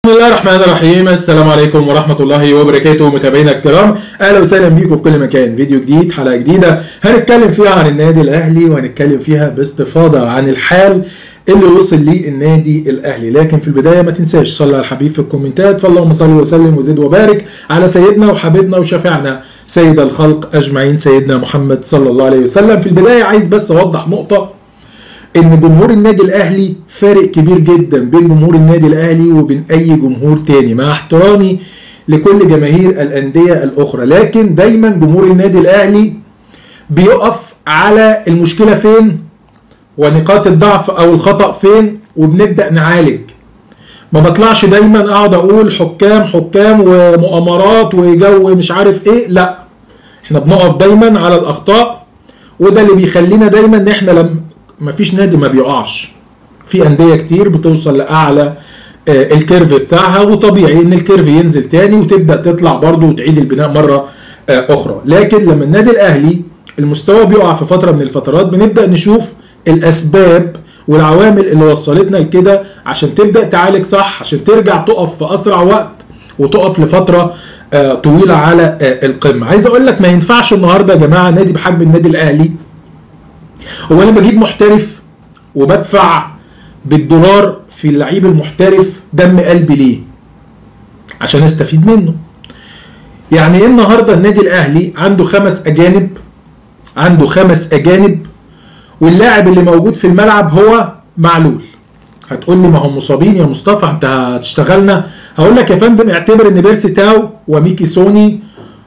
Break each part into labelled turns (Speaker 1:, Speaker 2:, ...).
Speaker 1: بسم الله الرحمن الرحيم السلام عليكم ورحمة الله وبركاته متابعينا الكرام اهلا وسهلا بيكم في كل مكان فيديو جديد حلقة جديدة هنتكلم فيها عن النادي الاهلي وهنتكلم فيها باستفاضة عن الحال اللي وصل ليه النادي الاهلي لكن في البدايه ما تنساش صلي على الحبيب في الكومنتات فاللهم صل وسلم وزد وبارك على سيدنا وحبيبنا وشفيعنا سيد الخلق اجمعين سيدنا محمد صلى الله عليه وسلم في البدايه عايز بس اوضح نقطه ان جمهور النادي الاهلي فارق كبير جدا بين جمهور النادي الاهلي وبين اي جمهور تاني مع احترامي لكل جماهير الانديه الاخرى لكن دايما جمهور النادي الاهلي بيقف على المشكله فين ونقاط الضعف او الخطا فين وبنبدا نعالج ما بطلعش دايما اقعد اقول حكام حكام ومؤامرات وجو مش عارف ايه لا احنا بنقف دايما على الاخطاء وده اللي بيخلينا دايما ان احنا لما مفيش نادي ما بيقعش في انديه كتير بتوصل لاعلى آه، الكيرف بتاعها وطبيعي ان الكيرف ينزل تاني وتبدا تطلع برضه وتعيد البناء مره آه، اخرى لكن لما النادي الاهلي المستوى بيقع في فتره من الفترات بنبدا نشوف الاسباب والعوامل اللي وصلتنا لكده عشان تبدا تعالج صح عشان ترجع تقف في اسرع وقت وتقف لفتره آه، طويله على آه، القمه عايز اقول لك ما ينفعش النهارده يا جماعه نادي بحجم النادي الاهلي هو انا بجيب محترف وبدفع بالدولار في اللعيب المحترف دم قلبي ليه عشان استفيد منه يعني ايه النهارده النادي الاهلي عنده خمس اجانب عنده خمس اجانب واللاعب اللي موجود في الملعب هو معلول هتقول لي ما هم مصابين يا مصطفى انت هتشتغلنا هقول لك يا فندم اعتبر ان بيرسي تاو وميكي سوني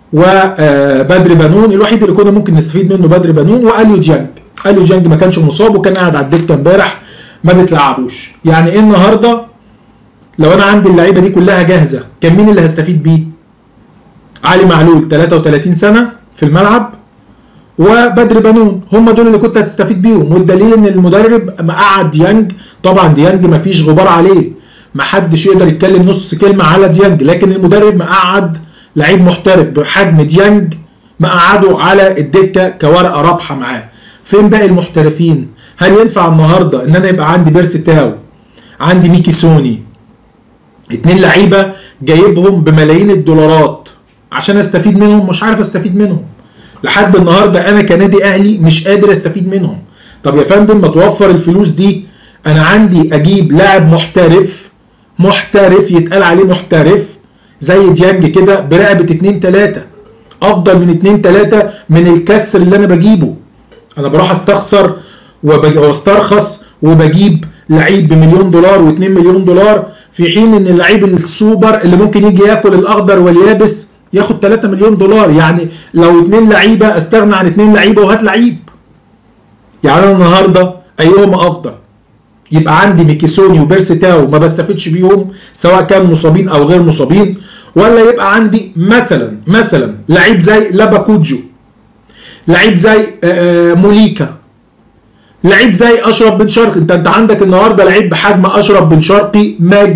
Speaker 1: وبدر بنون الوحيد اللي كنا ممكن نستفيد منه بدر بنون واليو ديانج اليو ديانج ما كانش مصاب وكان قاعد على الدكه امبارح ما بتلعبوش يعني ايه النهارده لو انا عندي اللعيبه دي كلها جاهزه كان مين اللي هستفيد بيه علي معلول 33 سنه في الملعب وبدر بنون هم دول اللي كنت هتستفيد بيهم والدليل ان المدرب مقعد ديانج طبعا ديانج ما فيش غبار عليه ما حدش يقدر يتكلم نص كلمه على ديانج لكن المدرب مقعد لعيب محترف بحجم ديانج مقعده على الدكه كورقه رابحه معاه فين باقي المحترفين هل ينفع النهارده ان انا يبقى عندي بيرسي تاو عندي ميكي سوني اتنين لعيبه جايبهم بملايين الدولارات عشان استفيد منهم مش عارف استفيد منهم لحد النهارده انا كنادي اهلي مش قادر استفيد منهم طب يا فندم ما توفر الفلوس دي انا عندي اجيب لاعب محترف محترف يتقال عليه محترف زي ديانج كده برقبه اتنين تلاته افضل من اتنين تلاته من الكسر اللي انا بجيبه انا بروح استخسر وبج- واسترخص وبجيب لعيب بمليون دولار و2 مليون دولار في حين ان اللعيب السوبر اللي ممكن يجي ياكل الاخضر واليابس ياخد 3 مليون دولار يعني لو اتنين لعيبه استغنى عن اتنين لعيبه وهات لعيب يعني انا النهارده ايهما افضل يبقى عندي ميكيسوني وبيرسي تاو ما بستفيدش بيهم سواء كانوا مصابين او غير مصابين ولا يبقى عندي مثلا مثلا لعيب زي لاباكوجو لعيب زي آه، آه، موليكا لعيب زي اشرف بن شرقي انت انت عندك النهارده لعيب بحجم اشرف بن شرقي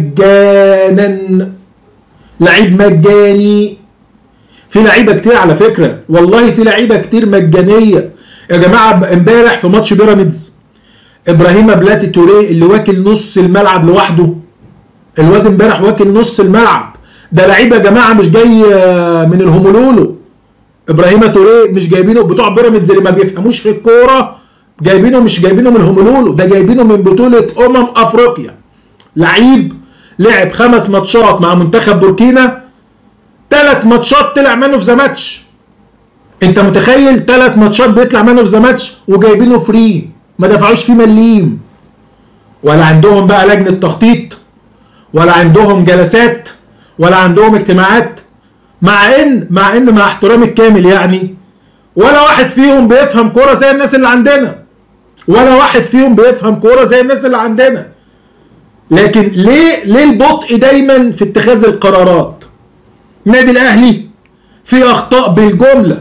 Speaker 1: مجانا لعيب مجاني في لعيبه كتير على فكره والله في لعيبه كتير مجانيه يا جماعه امبارح في ماتش بيراميدز ابراهيم بلاتي توريه اللي واكل نص الملعب لوحده الواد امبارح واكل نص الملعب ده لعيب يا جماعه مش جاي آه، من الهومولولو ابراهيم توريه مش جايبينه بتوع بيراميدز اللي ما بيفهموش في الكوره جايبينه مش جايبينه من هومولولو ده جايبينه من بطوله امم افريقيا لعيب لعب خمس ماتشات مع منتخب بوركينا ثلاث ماتشات طلع منه في ذا ماتش انت متخيل ثلاث ماتشات بيطلع منه في ذا ماتش وجايبينه فري ما دفعوش فيه مليم ولا عندهم بقى لجنه تخطيط ولا عندهم جلسات ولا عندهم اجتماعات مع ان مع ان مع احترامي الكامل يعني ولا واحد فيهم بيفهم كوره زي الناس اللي عندنا ولا واحد فيهم بيفهم كوره زي الناس اللي عندنا لكن ليه ليه البطء دايما في اتخاذ القرارات النادي الاهلي في اخطاء بالجمله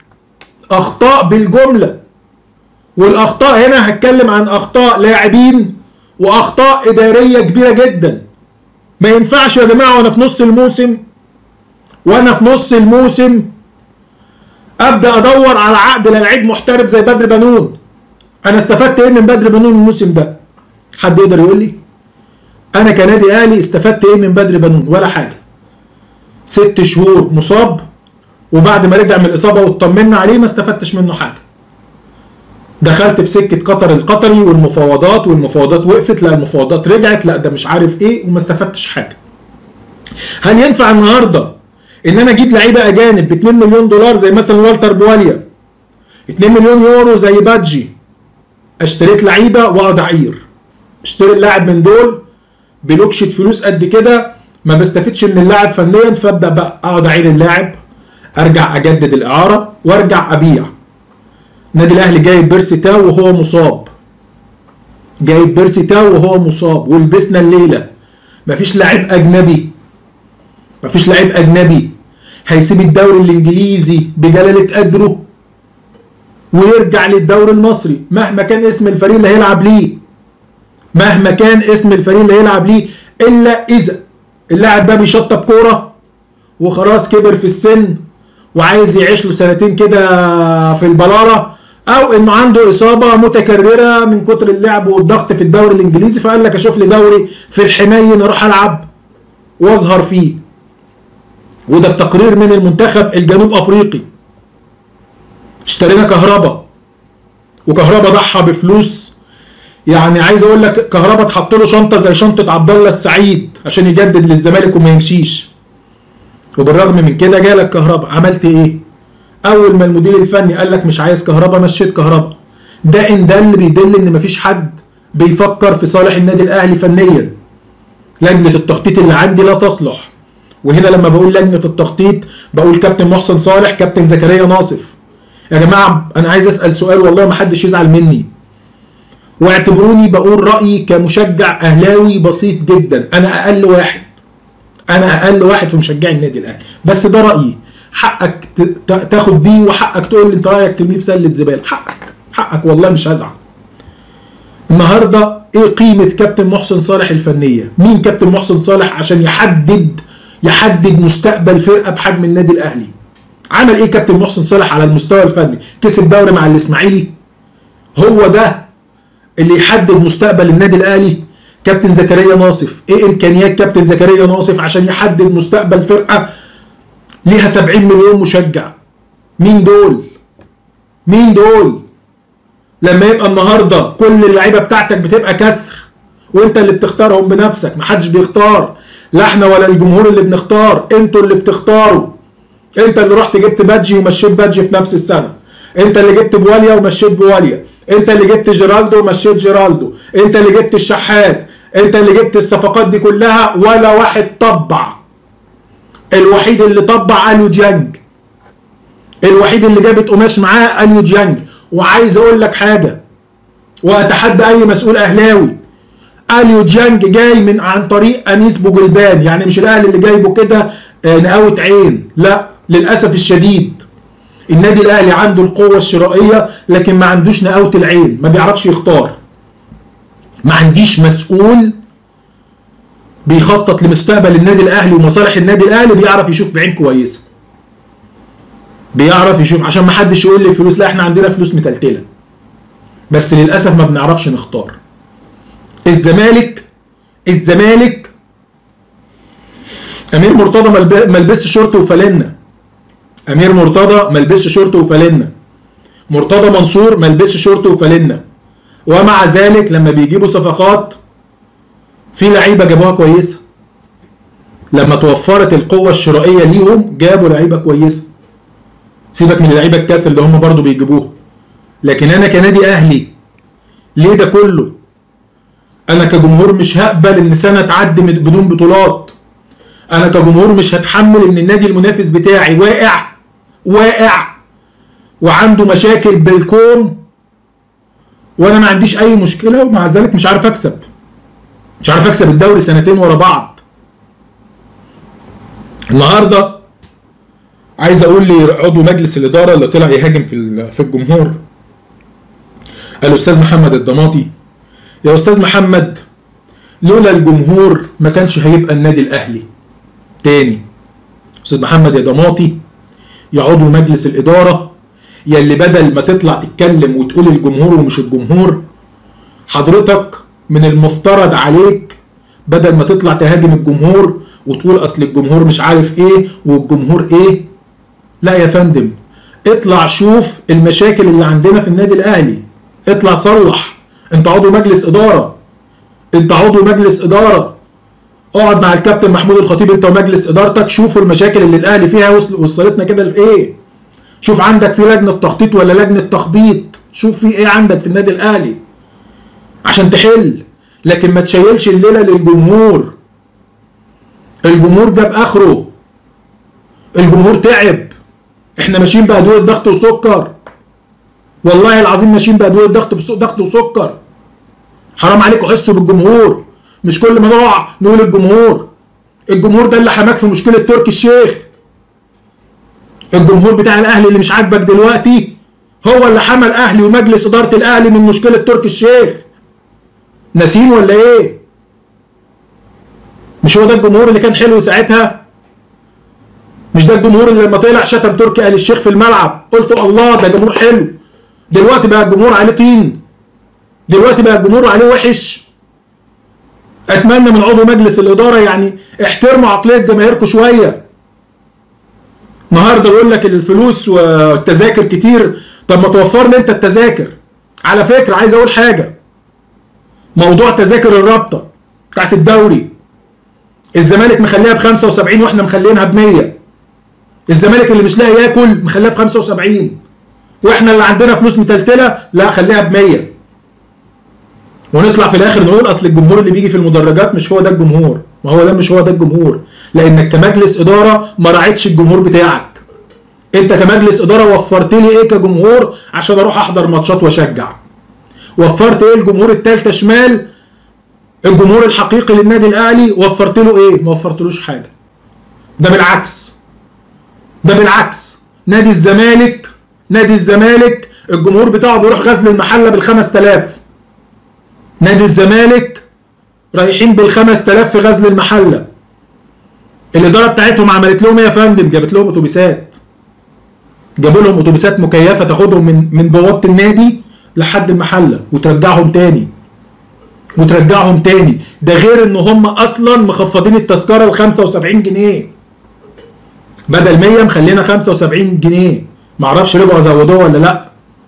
Speaker 1: اخطاء بالجمله والاخطاء هنا هتكلم عن اخطاء لاعبين واخطاء اداريه كبيره جدا ما ينفعش يا جماعه وانا في نص الموسم وانا في نص الموسم ابدا ادور على عقد للعيب محترف زي بدر بنون انا استفدت ايه من بدر بنون الموسم ده حد يقدر يقول لي انا كنادي اهلي استفدت ايه من بدر بنون ولا حاجه ست شهور مصاب وبعد ما رجع من الاصابه واطمنا عليه ما استفدتش منه حاجه دخلت في سكه قطر القطري والمفاوضات والمفاوضات وقفت لا المفاوضات رجعت لا ده مش عارف ايه وما استفدتش حاجه هل ينفع النهارده ان انا اجيب لعيبه اجانب ب 2 مليون دولار زي مثلا والتر بواليا 2 مليون يورو زي بادجي اشتريت لعيبه واقعد اعير اشتري اللاعب من دول بلوكشة فلوس قد كده ما بستفدش من اللاعب فنيا فابدا بقى اقعد اعير اللاعب ارجع اجدد الاعاره وارجع ابيع النادي الاهلي جايب بيرسي تاو وهو مصاب جايب بيرسي تاو وهو مصاب ولبسنا الليله مفيش لاعب اجنبي مفيش لاعب اجنبي هيسيب الدوري الانجليزي بجلاله قدره ويرجع للدوري المصري مهما كان اسم الفريق اللي هيلعب ليه مهما كان اسم الفريق اللي هيلعب ليه الا اذا اللاعب ده بيشطب كوره وخلاص كبر في السن وعايز يعيش له سنتين كده في البلاره او انه عنده اصابه متكرره من كتر اللعب والضغط في الدوري الانجليزي فقال لك اشوف لي دوري في الحنين اروح العب واظهر فيه وده بتقرير من المنتخب الجنوب افريقي اشترينا كهربا وكهربا ضحى بفلوس يعني عايز اقول لك كهربا اتحط له شنطه زي شنطه عبد الله السعيد عشان يجدد للزمالك وما يمشيش وبالرغم من كده جالك كهربا عملت ايه اول ما المدير الفني قال لك مش عايز كهربا مشيت كهربا ده ان ده اللي بيدل ان مفيش حد بيفكر في صالح النادي الاهلي فنيا لجنه التخطيط اللي عندي لا تصلح وهنا لما بقول لجنه التخطيط بقول كابتن محسن صالح كابتن زكريا ناصف يا جماعه انا عايز اسال سؤال والله ما حدش يزعل مني واعتبروني بقول رايي كمشجع اهلاوي بسيط جدا انا اقل واحد انا اقل واحد في مشجعي النادي الاهلي بس ده رايي حقك تاخد بيه وحقك تقول لي انت رايك ترميه في سله زباله حقك حقك والله مش هزعل النهارده ايه قيمه كابتن محسن صالح الفنيه مين كابتن محسن صالح عشان يحدد يحدد مستقبل فرقه بحجم النادي الاهلي عمل ايه كابتن محسن صالح على المستوى الفني كسب دوري مع الاسماعيلي هو ده اللي يحدد مستقبل النادي الاهلي كابتن زكريا ناصف ايه امكانيات كابتن زكريا ناصف عشان يحدد مستقبل فرقه ليها 70 مليون مشجع مين دول مين دول لما يبقى النهارده كل اللعيبه بتاعتك بتبقى كسر وانت اللي بتختارهم بنفسك محدش بيختار لا احنا ولا الجمهور اللي بنختار انتوا اللي بتختاروا انت اللي رحت جبت بادجي ومشيت بادجي في نفس السنه انت اللي جبت بواليا ومشيت بواليا انت اللي جبت جيرالدو ومشيت جيرالدو انت اللي جبت الشحات انت اللي جبت الصفقات دي كلها ولا واحد طبع الوحيد اللي طبع اليو جانج الوحيد اللي جابت قماش معاه اليو جانج وعايز اقول لك حاجه واتحدى اي مسؤول اهلاوي اليو جانج جاي من عن طريق انيس بوجلبان يعني مش الاهلي اللي جايبه كده نقاوة عين لا للاسف الشديد النادي الاهلي عنده القوه الشرائيه لكن ما عندوش نقاوة العين ما بيعرفش يختار ما عنديش مسؤول بيخطط لمستقبل النادي الاهلي ومصالح النادي الاهلي بيعرف يشوف بعين كويسه بيعرف يشوف عشان ما حدش يقول لي فلوس لا احنا عندنا فلوس متلتله بس للاسف ما بنعرفش نختار الزمالك الزمالك امير مرتضى ما لبسش شورت وفانلة امير مرتضى ما لبسش شورت وفانلة مرتضى منصور ما لبسش شورت وفانلة ومع ذلك لما بيجيبوا صفقات في لعيبه جابوها كويسه لما توفرت القوه الشرائيه ليهم جابوا لعيبه كويسه سيبك من اللعيبه الكاس اللي هم برضو بيجيبوها لكن انا كنادي اهلي ليه ده كله انا كجمهور مش هقبل ان سنه تعدي بدون بطولات انا كجمهور مش هتحمل ان النادي المنافس بتاعي واقع واقع وعنده مشاكل بالكوم وانا ما عنديش اي مشكله ومع ذلك مش عارف اكسب مش عارف اكسب الدوري سنتين ورا بعض النهارده عايز اقول لي عضو مجلس الاداره اللي طلع يهاجم في في الجمهور الاستاذ محمد الضماطي يا استاذ محمد لولا الجمهور ما كانش هيبقى النادي الاهلي تاني استاذ محمد يا ضماطي يا عضو مجلس الاداره يا اللي بدل ما تطلع تتكلم وتقول الجمهور ومش الجمهور حضرتك من المفترض عليك بدل ما تطلع تهاجم الجمهور وتقول اصل الجمهور مش عارف ايه والجمهور ايه لا يا فندم اطلع شوف المشاكل اللي عندنا في النادي الاهلي اطلع صلح انت عضو مجلس اداره انت عضو مجلس اداره اقعد مع الكابتن محمود الخطيب انت ومجلس ادارتك شوفوا المشاكل اللي الاهلي فيها وصل وصلتنا كده لايه شوف عندك في لجنه تخطيط ولا لجنه تخبيط شوف في ايه عندك في النادي الاهلي عشان تحل لكن ما تشيلش الليله للجمهور الجمهور جاب اخره الجمهور تعب احنا ماشيين بادويه ضغط وسكر والله العظيم ماشيين بادويه ضغط ضغط وسكر حرام عليكم حسوا بالجمهور مش كل ما نقع نقول الجمهور الجمهور ده اللي حماك في مشكله تركي الشيخ الجمهور بتاع الاهلي اللي مش عاجبك دلوقتي هو اللي حمى الاهلي ومجلس اداره الاهلي من مشكله تركي الشيخ ناسين ولا ايه مش هو ده الجمهور اللي كان حلو ساعتها مش ده الجمهور اللي لما طلع شتم تركي آل الشيخ في الملعب قلت الله ده جمهور حلو دلوقتي بقى الجمهور عليه طين دلوقتي بقى الجمهور عليه وحش اتمنى من عضو مجلس الاداره يعني احترموا عقليه جماهيركم شويه النهارده بيقول لك الفلوس والتذاكر كتير طب ما توفر لي انت التذاكر على فكره عايز اقول حاجه موضوع تذاكر الرابطه بتاعت الدوري الزمالك مخليها ب 75 واحنا مخلينها ب 100 الزمالك اللي مش لاقي ياكل مخليها ب 75 واحنا اللي عندنا فلوس متلتله لا خليها ب 100 ونطلع في الاخر نقول اصل الجمهور اللي بيجي في المدرجات مش هو ده الجمهور ما هو ده مش هو ده الجمهور لانك كمجلس اداره ما راعيتش الجمهور بتاعك انت كمجلس اداره وفرت لي ايه كجمهور عشان اروح احضر ماتشات واشجع وفرت ايه الجمهور التالتة شمال الجمهور الحقيقي للنادي الاهلي وفرت له ايه ما وفرتلوش حاجه ده بالعكس ده بالعكس نادي الزمالك نادي الزمالك الجمهور بتاعه بيروح غزل المحله بال 5000 نادي الزمالك رايحين بال 5000 في غزل المحله الاداره بتاعتهم عملت لهم ايه يا فندم جابت لهم اتوبيسات جابوا لهم اتوبيسات مكيفه تاخدهم من من بوابه النادي لحد المحله وترجعهم تاني وترجعهم تاني ده غير ان هم اصلا مخفضين التذكره ل 75 جنيه بدل 100 مخلينا 75 جنيه معرفش رجعوا زودوها ولا لا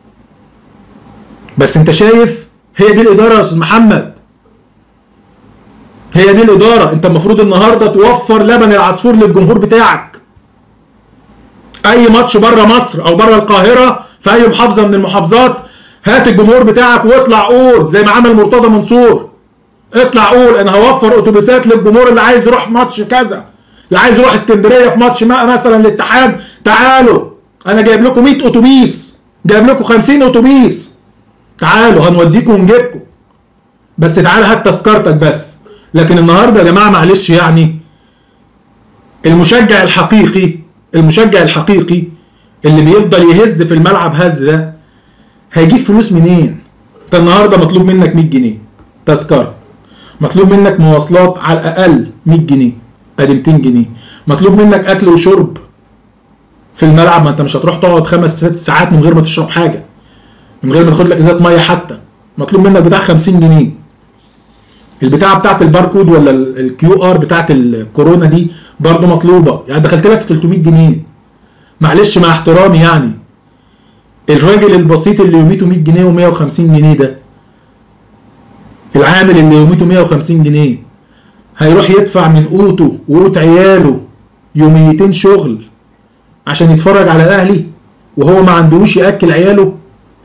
Speaker 1: بس انت شايف هي دي الاداره يا استاذ محمد هي دي الاداره انت المفروض النهارده توفر لبن العصفور للجمهور بتاعك اي ماتش بره مصر او بره القاهره في اي محافظه من المحافظات هات الجمهور بتاعك واطلع قول زي ما عمل مرتضى منصور اطلع قول انا هوفر اتوبيسات للجمهور اللي عايز يروح ماتش كذا اللي عايز يروح اسكندريه في ماتش مثلا الاتحاد تعالوا انا جايب لكم 100 اتوبيس جايب لكم 50 اتوبيس تعالوا هنوديكم ونجيبكم بس تعالى هات تذكرتك بس لكن النهارده يا جماعه معلش يعني المشجع الحقيقي المشجع الحقيقي اللي بيفضل يهز في الملعب هز ده هيجيب فلوس منين؟ انت النهارده مطلوب منك 100 جنيه تذكره مطلوب منك مواصلات على الاقل 100 جنيه ادي 200 جنيه مطلوب منك اكل وشرب في الملعب ما انت مش هتروح تقعد خمس ست ساعات من غير ما تشرب حاجه من غير ما تاخد لك ازازه ميه حتى مطلوب منك بتاع 50 جنيه البتاعه بتاعت الباركود ولا الكيو ار بتاعت الكورونا دي برضه مطلوبه يعني دخلت لك في 300 جنيه معلش مع احترامي يعني الراجل البسيط اللي يوميته 100 جنيه و150 جنيه ده العامل اللي يوميته 150 جنيه هيروح يدفع من قوته وقوت عياله يوميتين شغل عشان يتفرج على الاهلي وهو ما عندهوش ياكل عياله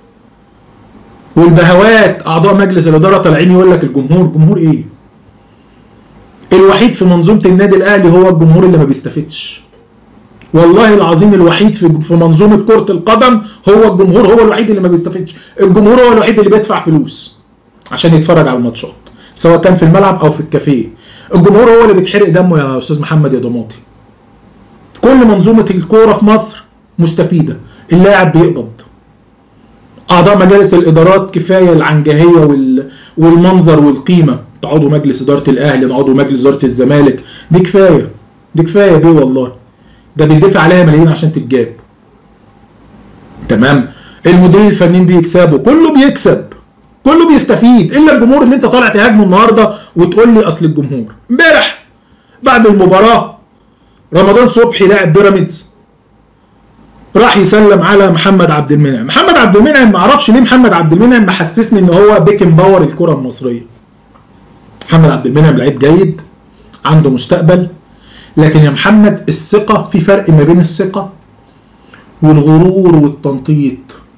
Speaker 1: والبهوات اعضاء مجلس الاداره طالعين يقول لك الجمهور جمهور ايه الوحيد في منظومه النادي الاهلي هو الجمهور اللي ما بيستفدش والله العظيم الوحيد في في منظومه كره القدم هو الجمهور هو الوحيد اللي ما بيستفدش الجمهور هو الوحيد اللي بيدفع فلوس عشان يتفرج على الماتشات سواء كان في الملعب او في الكافيه الجمهور هو اللي بيتحرق دمه يا استاذ محمد يا ضماطي كل منظومه الكوره في مصر مستفيده اللاعب بيقبض اعضاء مجالس الادارات كفايه العنجهيه وال... والمنظر والقيمه عضو مجلس اداره الاهلي عضو مجلس اداره الزمالك دي كفايه دي كفايه بيه والله ده بيدفع عليها ملايين عشان تتجاب تمام المديرين الفنيين بيكسبوا كله بيكسب كله بيستفيد الا الجمهور اللي انت طالع تهاجمه النهارده وتقول لي اصل الجمهور امبارح بعد المباراه رمضان صبحي لاعب بيراميدز راح يسلم على محمد عبد المنعم محمد عبد المنعم ما اعرفش ليه محمد عبد المنعم محسسني ان هو بيكن باور الكره المصريه محمد عبد المنعم لعيب جيد عنده مستقبل لكن يا محمد الثقه في فرق ما بين الثقه والغرور والتنطيط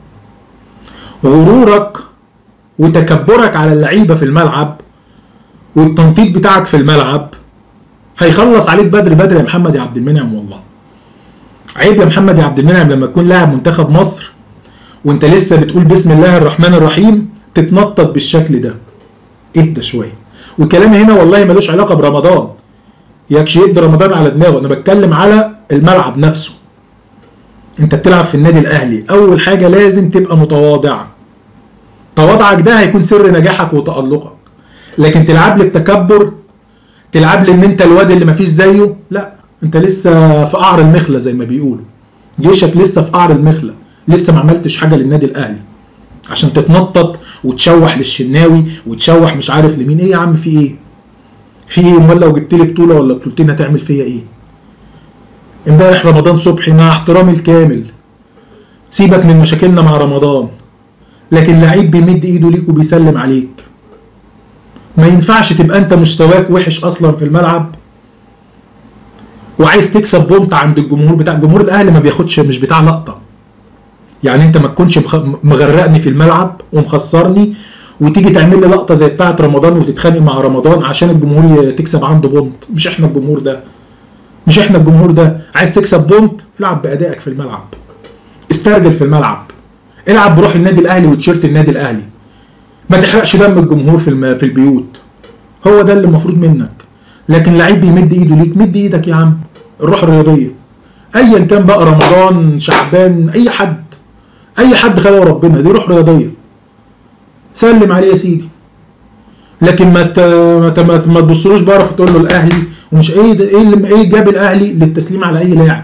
Speaker 1: غرورك وتكبرك على اللعيبه في الملعب والتنطيط بتاعك في الملعب هيخلص عليك بدري بدري يا محمد يا عبد المنعم والله عيب يا محمد يا عبد المنعم لما تكون لاعب منتخب مصر وانت لسه بتقول بسم الله الرحمن الرحيم تتنطط بالشكل ده اهدى شويه وكلامي هنا والله ملوش علاقه برمضان يكش يد رمضان على دماغه انا بتكلم على الملعب نفسه انت بتلعب في النادي الاهلي اول حاجه لازم تبقى متواضع تواضعك ده هيكون سر نجاحك وتالقك لكن تلعب لي بتكبر تلعب لي ان انت الواد اللي مفيش زيه لا انت لسه في قعر المخله زي ما بيقولوا جيشك لسه في قعر المخله لسه ما عملتش حاجه للنادي الاهلي عشان تتنطط وتشوح للشناوي وتشوح مش عارف لمين ايه يا عم في ايه في ايه امال لو جبت لي بطوله ولا بطولتين هتعمل فيا ايه امبارح رمضان صبحي مع احترامي الكامل سيبك من مشاكلنا مع رمضان لكن لعيب بيمد ايده ليك وبيسلم عليك ما ينفعش تبقى انت مستواك وحش اصلا في الملعب وعايز تكسب بونت عند الجمهور بتاع جمهور الاهلي ما بياخدش مش بتاع لقطه يعني انت ما تكونش مغرقني في الملعب ومخسرني وتيجي تعمل لي لقطه زي بتاعه رمضان وتتخانق مع رمضان عشان الجمهور تكسب عنده بونت مش احنا الجمهور ده مش احنا الجمهور ده عايز تكسب بونت العب بادائك في الملعب استرجل في الملعب العب بروح النادي الاهلي وتيشيرت النادي الاهلي ما تحرقش دم الجمهور في الم... في البيوت هو ده اللي المفروض منك لكن لعيب بيمد ايده ليك مد ايدك يا عم الروح الرياضيه ايا كان بقى رمضان شعبان اي حد اي حد خلقه ربنا دي روح رياضيه سلم عليه يا سيدي لكن ما ت... ما, ت... ما, ت... ما تبصلوش بقى تقول له الاهلي ومش ايه ده ايه اللي ايه جاب الاهلي للتسليم على اي لاعب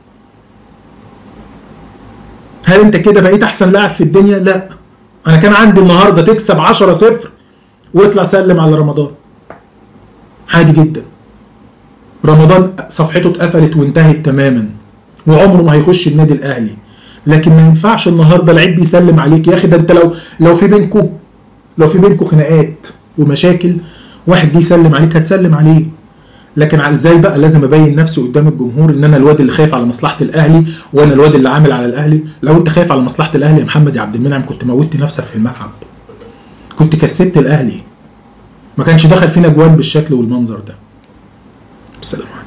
Speaker 1: هل انت كده بقيت احسن لاعب في الدنيا لا انا كان عندي النهارده تكسب 10 0 واطلع سلم على رمضان عادي جدا رمضان صفحته اتقفلت وانتهت تماما وعمره ما هيخش النادي الاهلي لكن ما ينفعش النهارده لعيب بيسلم عليك يا اخي ده انت لو لو في بينكو لو في بينكو خناقات ومشاكل واحد جه يسلم عليك هتسلم عليه لكن ازاي بقى لازم ابين نفسي قدام الجمهور ان انا الواد اللي خايف على مصلحه الاهلي وانا الواد اللي عامل على الاهلي لو انت خايف على مصلحه الاهلي يا محمد يا عبد المنعم كنت موتت نفسك في الملعب كنت كسبت الاهلي ما كانش دخل فينا جوان بالشكل والمنظر ده بسلام